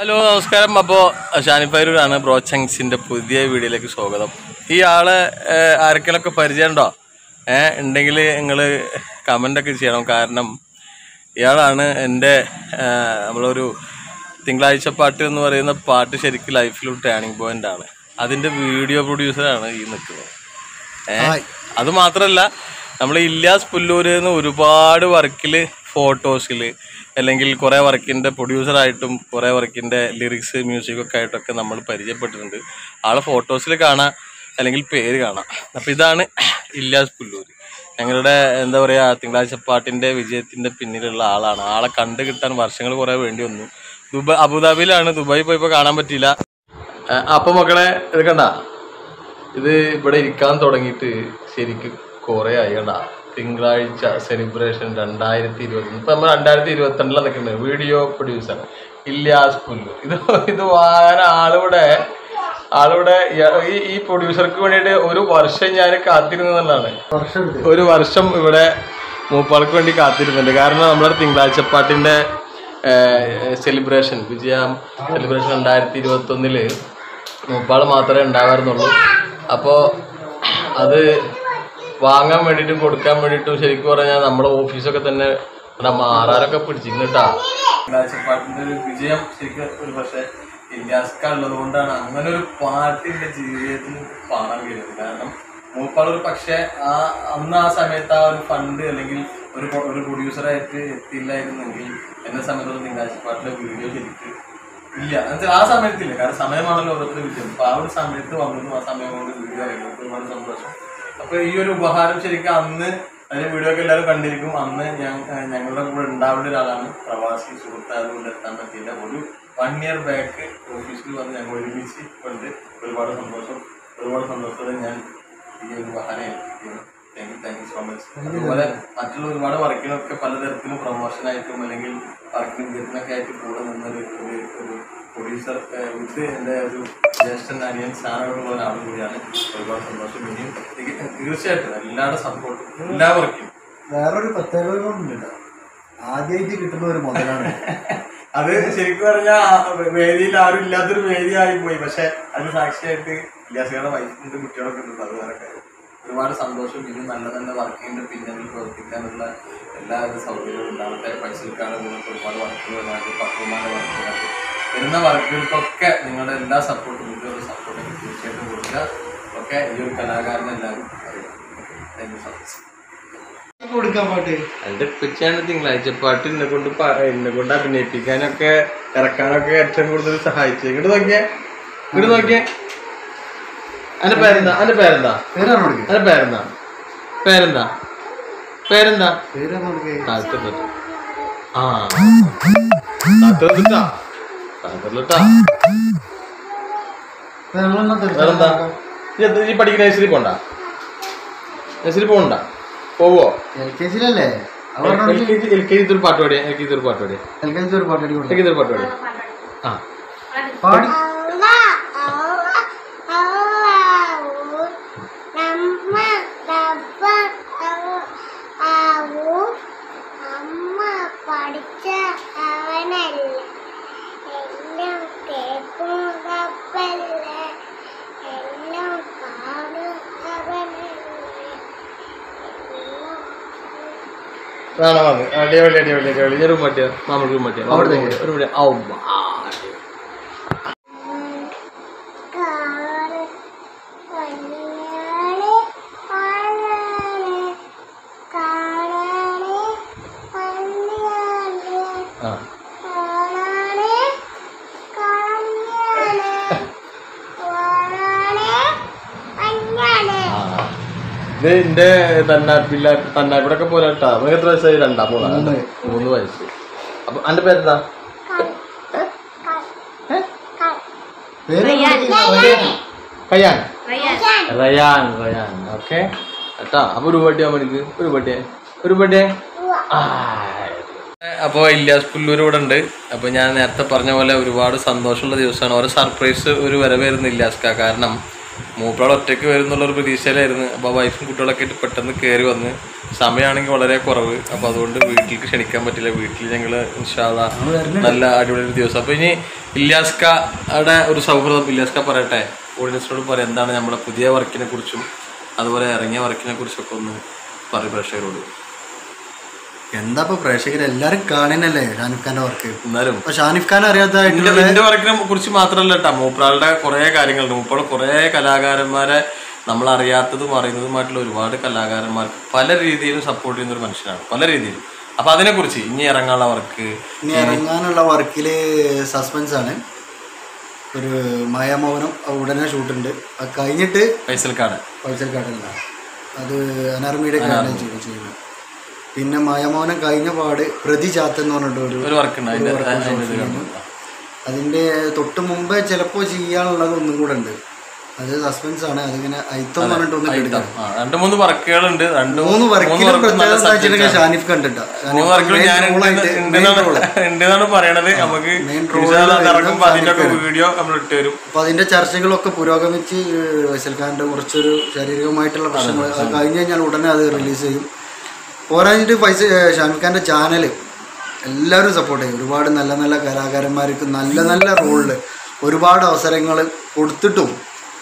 Hello നമസ്കാരം അപ്പോൾ ഷാനിഫൈരൂരാണ് ബ്രോച്ചങ്സിൻ്റെ പുതിയ വീഡിയോയിലേക്ക് സ്വാഗതം ഈ ആളെ ഏഹ്, ആർക്കെങ്കിലൊക്കെ പരിചയമുണ്ടോ ഏഹ് ഉണ്ടെങ്കിൽ നിങ്ങൾ കമൻ്റൊക്കെ ചെയ്യണം കാരണം ഇയാളാണ് എൻ്റെ ഏഹ്, നമ്മളൊരു തിങ്കളാഴ്ച പാട്ട് എന്ന് പറയുന്ന പാട്ട് ശരിക്കും ലൈഫിലൊരു ടേണിംഗ് പോയിന്റ് ആണ് അതിൻ്റെ വീഡിയോ പ്രൊഡ്യൂസറാണ് ഈ നിൽക്കുന്നത് ഏഹ് അത് മാത്രമല്ല നമ്മൾ ഇല്ലാസ് പുല്ലൂരിൽ നിന്ന് ഒരുപാട് വർക്കിൽ ഫോട്ടോസിൽ അല്ലെങ്കിൽ കുറേ വർക്കിൻ്റെ പ്രൊഡ്യൂസറായിട്ടും കുറേ വർക്കിൻ്റെ ലിറിക്സ് മ്യൂസിക്കൊക്കെ ആയിട്ടൊക്കെ നമ്മൾ പരിചയപ്പെട്ടിട്ടുണ്ട് ആളെ ഫോട്ടോസിൽ കാണാം അല്ലെങ്കിൽ പേര് കാണാം അപ്പോൾ ഇതാണ് ഇല്ലാസ് പുല്ലൂര് ഞങ്ങളുടെ എന്താ പറയുക തിങ്കളാഴ്ച പാട്ടിൻ്റെ വിജയത്തിൻ്റെ പിന്നിലുള്ള ആളാണ് ആളെ കണ്ടു കിട്ടാൻ വർഷങ്ങൾ കുറേ വേണ്ടി വന്നു ദുബായ് അബുദാബിയിലാണ് ദുബായി പോയപ്പോൾ കാണാൻ പറ്റിയില്ല അപ്പോൾ മക്കളെ ഇത് കണ്ട ഇത് ഇവിടെ ഇരിക്കാൻ തുടങ്ങിയിട്ട് ശരിക്കും കുറേ ആയി കണ്ട തിങ്കളാഴ്ച സെലിബ്രേഷൻ രണ്ടായിരത്തി ഇരുപത്തി ഇപ്പൊ നമ്മൾ രണ്ടായിരത്തി ഇരുപത്തി രണ്ടിലാണ് നിൽക്കുന്നത് വീഡിയോ പ്രൊഡ്യൂസർ ഇല്ലാസ് പുല്ലു ഇത് ഇത് വാങ്ങാൻ ആളിവിടെ ആളിവിടെ ഇയ- ഈ ഈ പ്രൊഡ്യൂസർക്ക് വേണ്ടിയിട്ട് ഒരു വർഷം ഞാൻ കാത്തിരുന്നതാണ് വർഷം എടുത്ത് ഒരു വർഷം ഇവിടെ മൂപ്പാൾക്ക് വേണ്ടി കാത്തിരുന്നുണ്ട് കാരണം നമ്മുടെ തിങ്കളാഴ്ച പാട്ടിന്റെ സെലിബ്രേഷൻ വിജയം സെലിബ്രേഷൻ രണ്ടായിരത്തി ഇരുപത്തി ഒന്നില് മൂപ്പാൾ മാത്രമേ ഉണ്ടാവാറുന്നുള്ളൂ അപ്പോൾ അത് വാങ്ങാൻ വേണ്ടിയിട്ടും കൊടുക്കാൻ വേണ്ടിയിട്ടും ശരിക്കും പറഞ്ഞാൽ നമ്മുടെ ഓഫീസൊക്കെ തന്നെ ഇവിടെ മാറാനൊക്കെ പിടിച്ചിരുന്നു കേട്ടാ തിങ്കളാഴ്ച പാട്ടിന്റെ ഒരു വിജയം ശരിക്കും ഒരു പക്ഷേ ഇല്ലാസ്ക ഉള്ളത് കൊണ്ടാണ് അങ്ങനെ ഒരു പാട്ടിന്റെ ജീവിതത്തിൽ കാണാൻ കഴിയുന്നത് കാരണം മൂപ്പാൾ ഒരു പക്ഷേ ആ അന്ന് ആ സമയത്ത് ആ ഒരു ഫണ്ട് അല്ലെങ്കിൽ ഒരു പ്രൊ- ഒരു പ്രൊഡ്യൂസറായിട്ട് എത്തിയില്ലായിരുന്നെങ്കിൽ എന്നെ സംബന്ധിച്ചിടത്തോളം തിങ്കളാഴ്ച പാട്ടിലെ വീഡിയോ ശരിക്കും ഇല്ല എന്നുവെച്ചാൽ ആ സമയത്തില്ല കാരണം സമയമാണല്ലോ ഓരോരുത്തർ വിജയം അപ്പൊ ആ ഒരു സമയത്ത് വന്നതും ആ സമയം കൊണ്ട് വീഡിയോ ആയിരുന്നു ഒരുപാട് സന്തോഷം അപ്പൊ ഈ ഒരു ഉപഹാരം ശരിക്കും അന്ന് അതിന്റെ വീഡിയോ ഒക്കെ എല്ലാവരും കണ്ടിരിക്കും അന്ന് ഞാൻ ഏഹ് ഞങ്ങളുടെ കൂടെ ഉണ്ടാവേണ്ട ഒരാളാണ് പ്രവാസി സുഹൃത്തായതുകൊണ്ട് എത്താൻ പറ്റിയില്ല ഒരു വൺ ഇയർ ബാക്ക് ഓഫീസിൽ വന്ന് ഞങ്ങൾ ഒരുമിച്ച് കൊണ്ട് ഒരുപാട് സന്തോഷം ഒരുപാട് സന്തോഷത്തോടെ ഞാൻ ഈ ഒരു ഉപഹാരം ഏൽപ്പിക്കുന്നു thank you thank you so much അതുപോലെ മറ്റുള്ള ഒരുപാട് വർക്കിനൊക്കെ പലതരത്തിലും പ്രൊമോഷൻ ആയിട്ടും അല്ലെങ്കിൽ വർക്കിന് വിജയത്തിനൊക്കെ ആയിട്ട് കൂടെ നിന്നൊരു ഒരു ഒരു പ്രൊഡ്യൂസർ വിത്ത് എൻ്റെ ഒരു ജ്യേഷ്ഠൻ അനിയൻ സ്ഥാനമുള്ള ഒരാളും കൂടിയാണ് ഒരുപാട് സന്തോഷം ഇനിയും തീ- തീർച്ചയായിട്ടും എല്ലാവരുടെ സപ്പോർട്ടും എല്ലാ വർക്കിനും വേറൊരു പ്രത്യേകത കൊണ്ടുണ്ട് ആദ്യമായിട്ട് കിട്ടുന്ന ഒരു മുതലാണ് അത് ശരിക്കും പറഞ്ഞാൽ വേദിയിൽ ആരും ഇല്ലാത്തൊരു വേദിയായി പോയി പക്ഷെ അത് സാക്ഷിയായിട്ട് ഇല്ലാസിയുടെ വൈഫിന്റെ കുട്ടികളൊക്കെ ഉണ്ട് അത് വേറെ കാര്യം ഒരുപാട് സന്തോഷം ഇനി നല്ല നല്ല വർക്കിന്റെ പിന്നണിൽ പ്രവർത്തിക്കാനുള്ള എല്ലാവിധ സൗകര്യവും ഉണ്ടാവട്ടെ പൈസക്കാണ് നിങ്ങൾക്ക് ഒരുപാട് വർക്കുകൾ ഉണ്ടാകും പത്തുമാരുടെ വർക്കുകളൊക്കെ വരുന്ന വർക്കുകൾക്കൊക്കെ നിങ്ങളുടെ എല്ലാ സപ്പോർട്ടും ഇതിലൊരു സപ്പോർട്ടൊക്കെ തീർച്ചയായിട്ടും കൊടുക്കുക ഒക്കെ ഈ ഒരു കലാകാരനെ എല്ലാവരും അറിയാം താങ്ക് യു സോ മച്ച് കൊടുക്കാൻ പാട്ട് എന്റെ പിച്ചാണ് തിങ്കളാഴ്ച പാട്ട് എന്നെ കൊണ്ട് പ- എന്നെ കൊണ്ട് അഭിനയിപ്പിക്കാനൊക്കെ ഇറക്കാനൊക്കെ ഏറ്റവും കൂടുതൽ സഹായിച്ചു ഇങ്ങോട്ട് നോക്കിയേ ഇങ്ങോട്ട് നോക്കിയേ അന്റെ പേരെന്താ അന്റെ പേരെന്താ പേരാണ് കൊടുക്കുക അന്റെ പേരെന്താ പേരെന്താ പേരെന്താ പേരാണ് കൊടുക്കുക താഴ്ത്തിട്ടാ ആ താഴ്ത്തിട്ടാ താഴ്ത്തിട്ടാ വേറെന്താ ഈ എന്ത് ഈ പഠിക്കുന്ന നഴ്സറി പോണ്ട നഴ്സറി പോകണ്ട പോവോ എൽ കെ ജിയിലല്ലേ L K G L K G ഒരു പാട്ട് പാടിയ എൽ കെ ജി ഒരു പാട്ട് പാടിയ എൽ കെ ജി ഒരു പാട്ട് എൽ അടിക്കൊണ്ട് കെ ജി ഒരു പാട്ട് പാടിയ ആ പാടി അമ്മ പഠിച്ച അവനല്ല എല്ലാം കേൾക്കും കപ്പല്ല എല്ലാം കാണും അവനല്ല എല്ലാം വേണം വന്ന് അടിപൊളി അടിപൊളി അടിപൊളി ഞാൻ റൂം പറ്റിയ മാമ റൂം പറ്റിയ അവിടെ ഒരു മണി ഔ ആ, അടിപൊളി. കാറ് കണ്യാളെ ആളാളെ കാണാളെ കണ്യാളെ ആ കാണാളെ കണ്യാളെ കാണാളെ കണ്യാളെ ആ. ഇത് എന്റെ തന്നാപ്പില്ല തന്നാപ്പിടൊക്കെ പോലെ കേട്ടാ നമുക്ക് എത്ര വയസ്സായി രണ്ടാ മൂന്നാ മൂന്ന്. മൂന്ന് വയസ്സ് അപ്പൊ എന്റെ പേരെന്താ പേര് കയ്യാൻ റയാൻ റയാൻ ഓക്കെ കേട്ടാ അപ്പൊ ഒരു പട്ടിയാ മണിക്ക് ഒരു പട്ടിയെ ഒരു പട്ടിയെ അപ്പോൾ ഇല്ലാസ് പുല്ലൂർ ഇവിടെ ഉണ്ട് അപ്പോൾ ഞാൻ നേരത്തെ പറഞ്ഞ പോലെ ഒരുപാട് സന്തോഷമുള്ള ദിവസമാണ് ഓരോ സർപ്രൈസ് ഒരു വരവായിരുന്നു ഇല്ലാസ്ക കാരണം മൂപ്പള ഒറ്റയ്ക്ക് വരുന്നുള്ളൊരു പ്രതീക്ഷയിലായിരുന്നു അപ്പോൾ വൈഫും കുട്ടികളൊക്കെ ആയിട്ട് പെട്ടെന്ന് കയറി വന്ന് സമയമാണെങ്കിൽ വളരെ കുറവ് അപ്പോൾ അതുകൊണ്ട് വീട്ടിലേക്ക് ക്ഷണിക്കാൻ പറ്റില്ല വീട്ടിൽ ഞങ്ങൾ ഇൻഷാല്ല നല്ല അടിപൊളി ഒരു ദിവസം അപ്പോൾ ഇനി ഇല്യാസ്കയുടെ ഒരു സൗഹൃദം ഇല്യാസ്ക പറയട്ടെ ഓഡിയൻസിനോട് പറയാം എന്താണ് നമ്മുടെ പുതിയ വർക്കിനെ കുറിച്ചും അതുപോലെ ഇറങ്ങിയ വർക്കിനെ കുറിച്ചൊക്കെ ഒന്ന് പറയും പ്രേക്ഷകരോട് എന്താ ഇപ്പൊ പ്രേക്ഷകർ എല്ലാരും കാണുന്നല്ലേ ഷാനിഫ് ഖാന്റെ വർക്ക് എന്നാലും അപ്പൊ ഷാനിഫ് ഖാൻ അറിയാത്തതായിട്ടുള്ള എന്റെ എന്റെ വർക്കിനെ കുറിച്ച് മാത്രമല്ല കേട്ടോ മൂപ്പറാളുടെ കുറേ കാര്യങ്ങളുണ്ട് മൂപ്പറാൾ കുറേ കലാകാരന്മാരെ നമ്മൾ അറിയാത്തതും അറിയുന്നതുമായിട്ടുള്ള ഒരുപാട് കലാകാരന്മാർക്ക് പല രീതിയിലും സപ്പോർട്ട് ചെയ്യുന്ന ഒരു മനുഷ്യനാണ് പല രീതിയിലും അപ്പൊ അതിനെ കുറിച്ച് ഇനി ഇറങ്ങാനുള്ള വർക്ക് ഇനി ഇറങ്ങാനുള്ള വർക്കില് സസ്പെൻസ് ആണ് ഒരു മായാമോഹനം അത് ഉടനെ ഷൂട്ടുണ്ട് അത് കഴിഞ്ഞിട്ട് ഫൈസൽ കാട് പൈസൽ കാട്ടല്ല അത് അനാർമിയുടെ ചെയ്യുന്നത് പിന്നെ മായാമോഹനം കഴിഞ്ഞ പാട് പ്രതി ചാത്ത് എന്ന് പറഞ്ഞിട്ട് ഒരു ഒരു വർക്ക് ഉണ്ട് അതിന്റെ അതിന്റെ ഇത് കണ്ടു. അതിന്റെ തൊട്ട് മുമ്പേ ചിലപ്പോ ചെയ്യാനുള്ളത് ഒന്നും കൂടെ ഉണ്ട് അത് സസ്പെൻസ് ആണ് അതിങ്ങനെ ഐത്തം എന്ന് പറഞ്ഞിട്ട് ഒന്ന് എടുക്കാം ആ, രണ്ട് മൂന്ന് വർക്കുകളുണ്ട് രണ്ട് മൂന്ന് വർക്കിലും work പ്രത്യേകത നല്ല എന്താ വെച്ചിട്ടുണ്ടെങ്കിൽ ഷാനിഫ് കണ്ടിട്ടാ മൂന്ന് വർക്കിലും ഞാൻ ഉണ്ടെന്നാണ് ഉണ്ടെന്നാണ് പറയണത് നമുക്ക് ഇൻഷാല്ലാ അത് ഇറങ്ങുമ്പോൾ അതിന്റെ ഒക്കെ വീഡിയോ നമ്മൾ ഇട്ട് തരും അപ്പൊ അതിന്റെ ചർച്ചകളൊക്കെ പുരോഗമിച്ച് വൈസൽ ഖാന്റെ കുറച്ചൊരു ശാരീരികമായിട്ടുള്ള പ്രശ്നങ്ങൾ അത് കഴിഞ്ഞ് കഴിഞ്ഞാൽ ഉടനെ അത് റിലീസ് ചെയ്യും പോരാഞ്ഞിട്ട് പൈസ ഷാമിഖ് ഖാന്റെ ചാനൽ എല്ലാവരും സപ്പോർട്ട് ചെയ്യും ഒരുപാട് നല്ല നല്ല കലാകാരന്മാർക്ക് നല്ല നല്ല റോളിൽ ഒരുപാട് അവസരങ്ങൾ കൊടുത്തിട്ടും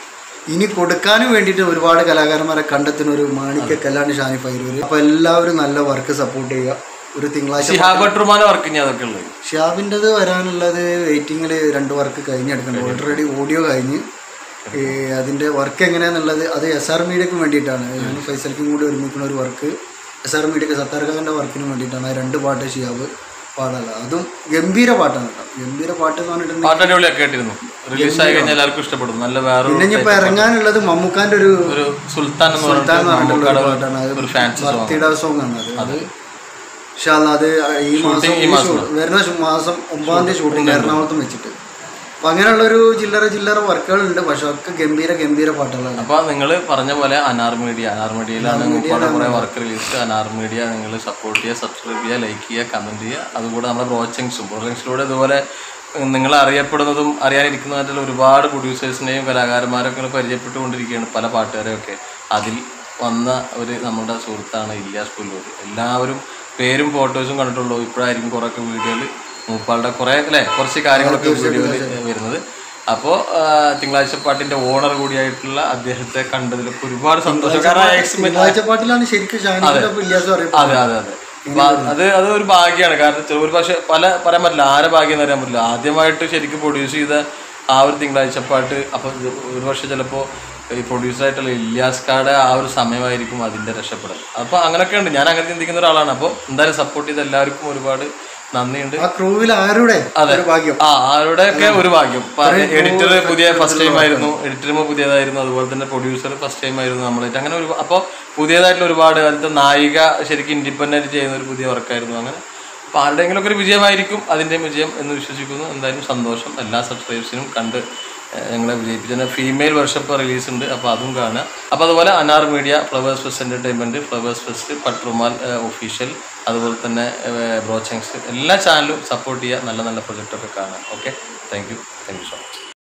ഇനി കൊടുക്കാനും വേണ്ടിയിട്ട് ഒരുപാട് കലാകാരന്മാരെ കണ്ടെത്തുന്ന ഒരു മാണിക്കല്ലാണ് ഷാനിഫ് അയ്യൂര് അപ്പൊ എല്ലാവരും നല്ല വർക്ക് സപ്പോർട്ട് ചെയ്യുക ഒരു തിങ്കളാഴ്ച ഷിഹാബ് ബട്രുമാനെ വർക്ക് ഇനി അതൊക്കെ ഉള്ളത് ഷിയാബിൻ്റെത് വരാനുള്ളത് വെയിറ്റിങ്ങിൽ രണ്ട് വർക്ക് കഴിഞ്ഞെടുക്കണം ഓൾറെഡി ഓഡിയോ കഴിഞ്ഞ് ഈ അതിൻ്റെ വർക്ക് എങ്ങനെയാണെന്നുള്ളത് അത് എസ് ആർ മീഡിയക്ക് വേണ്ടിയിട്ടാണ് ഞാൻ ഫൈസൽക്കും കൂടി ഒരുമിക്കുന്ന ഒരു വർക്ക് എസ് ആർ മീഡിയക്ക് സത്താർ ഖാൻ്റെ വർക്കിന് വേണ്ടിയിട്ടാണ് ആ രണ്ട് പാട്ട് ഷിയാബ് പാടല്ല അതും ഗംഭീര പാട്ടാണ് കേട്ടോ ഗംഭീര പാട്ട് എന്ന് പറഞ്ഞിട്ടുണ്ടെങ്കിൽ പാട്ട് അടിപൊളിയൊക്കെ കേട്ടിരുന്നു റിലീസ് ആയി കഴിഞ്ഞാൽ എല്ലാവർക്കും ഇഷ്ടപ്പെടും നല്ല വേറെ പിന്നെ ഇനിയിപ്പോൾ ഇറങ്ങാനുള്ളത് മമ്മൂക്കാൻ്റെ ഒരു ഒരു സുൽത്താൻ എന്ന് സുൽത്താൻ എന്ന് പറഞ്ഞിട്ട് പറഞ്ഞിട്ടുള്ള ഒരു മമ്മൂക്കാടെ പാട്ടാണ് അത് ഒരു ഫാൻസി സോങ് ബർത്ത്ഡേ സോങ് ആണ് അത് അത് പക്ഷെ അത് ഈ മാസം ഈ ഈ മാസം. ഷൂ- വരുന്ന ഷൂ- മാസം ഒമ്പതാം തീയതി ഷൂട്ടിംഗ് എറണാകുളത്തും വെച്ചിട്ട് അപ്പൊ അങ്ങനെയുള്ളൊരു ചില്ലറ ചില്ലറ വർക്കുകളുണ്ട് പക്ഷെ ഒക്കെ ഗംഭീര ഗംഭീര പാട്ടുകളാണ് അപ്പൊ നിങ്ങൾ പറഞ്ഞ പോലെ അനാർ മീഡിയ അനാർ മീഡിയയിലാണ് മുപ്പാടെ കുറെ വർക്ക് റിലീസ് അനാർ മീഡിയ നിങ്ങൾ സപ്പോർട്ട് ചെയ്യുക സബ്സ്ക്രൈബ് ചെയ്യുക ലൈക്ക് ചെയ്യുക കമന്റ് ചെയ്യുക അതുകൂടെ നമ്മുടെ ബ്രോച്ചിങ്സും ബ്രോച്ചിങ്സിലൂടെ ഇതുപോലെ നിങ്ങൾ അറിയപ്പെടുന്നതും അറിയാനിരിക്കുന്നതായിട്ടുള്ള ഒരുപാട് പ്രൊഡ്യൂസേഴ്സിനെയും കലാകാരന്മാരൊക്കെ ഇങ്ങനെ പരിചയപ്പെട്ടുകൊണ്ടിരിക്കുകയാണ് പല പാട്ടുകാരെയൊക്കെ അതിൽ വന്ന ഒരു നമ്മുടെ സുഹൃത്താണ് ഇല്യാസ് പുല്ലൂർ എല്ലാവരും പേരും ഫോട്ടോസും കണ്ടിട്ടുള്ളൂ ഇപ്പോഴായിരിക്കും കുറേയൊക്കെ വീഡിയോയിൽ മൂപ്പാളുടെ കുറേ അല്ലേ കുറച്ച് കാര്യങ്ങളൊക്കെ വീഡിയോയിൽ വരുന്നത് അപ്പോൾ തിങ്കളാഴ്ച പാട്ടിന്റെ ഓണർ കൂടിയായിട്ടുള്ള അദ്ദേഹത്തെ കണ്ടതിലൊക്കെ ഒരുപാട് സന്തോഷം കാരണം ആ എക്സ്പെ- തിങ്കളാഴ്ച പാട്ടിലാണ് ശരിക്കും ഷാനിന്റെ ഇല്ലാസ് അറിയപ്പെടുന്നത് അതെ അതെ അതെ അപ്പൊ അത് അത് ഒരു ഭാഗ്യമാണ് കാരണം ഒരു പക്ഷെ പല പറയാൻ പറ്റില്ല ആരെ ഭാഗ്യം എന്ന് അറിയാൻ പറ്റില്ല ആദ്യമായിട്ട് ശരിക്കും പ്രൊഡ്യൂസ് ചെയ്ത ആ ഒരു തിങ്കളാഴ്ച പാട്ട് അപ്പൊ ഇത് ഒരു പക്ഷെ ചിലപ്പോ ഈ പ്രൊഡ്യൂസർ ആയിട്ടുള്ള ഇല്യാസ് കാടെ ആ ഒരു സമയമായിരിക്കും അതിന്റെ രക്ഷപ്പെടൽ അപ്പൊ അങ്ങനെയൊക്കെ ഉണ്ട് ഞാൻ അങ്ങനെ ചിന്തിക്കുന്ന ഒരാളാണ് അപ്പോൾ എന്തായാലും സപ്പോർട്ട് ചെയ്ത എല്ലാവർക്കും ഒരുപാട് നന്ദിയുണ്ട് ആ ക്രൂവിൽ ആരുടെ ഒരു ഭാഗ്യം ആ ആരുടെയൊക്കെ ഒരു ഭാഗ്യം എഡിറ്റർ പുതിയ ഫസ്റ്റ് ടൈം ആയിരുന്നു എഡിറ്ററും പുതിയതായിരുന്നു അതുപോലെ തന്നെ പ്രൊഡ്യൂസർ ഫസ്റ്റ് ടൈം ആയിരുന്നു നമ്മളായിട്ട് അങ്ങനെ ഒരു അപ്പോൾ പുതിയതായിട്ടുള്ള ഒരുപാട് അതിന്റെ നായിക ശരിക്കും ഇൻഡിപെൻഡന്റ് ചെയ്യുന്ന ഒരു പുതിയ വർക്കായിരുന്നു അങ്ങനെ അപ്പോൾ ആരുടെയെങ്കിലും ഒക്കെ ഒരു വിജയമായിരിക്കും അതിൻ്റെ വിജയം എന്ന് വിശ്വസിക്കുന്നു എന്തായാലും സന്തോഷം എല്ലാ സബ്സ്ക്രൈബേഴ്സിനും കണ്ട് ഏഹ്, ഞങ്ങളെ വിജയിപ്പിച്ച ഫീമെയിൽ വർഷപ്പ് റിലീസ് ഉണ്ട് അപ്പോൾ അതും കാണുക അപ്പോൾ അതുപോലെ Anar media flowers fest entertainment flowers fest പട്രുമാൽ ഒഫീഷ്യൽ അതുപോലെ തന്നെ ബ്രോച്ചങ്സ് എല്ലാ ചാനലും സപ്പോർട്ട് ചെയ്യുക നല്ല നല്ല പ്രൊജക്റ്റൊക്കെ കാണാം okay thank you thank you so much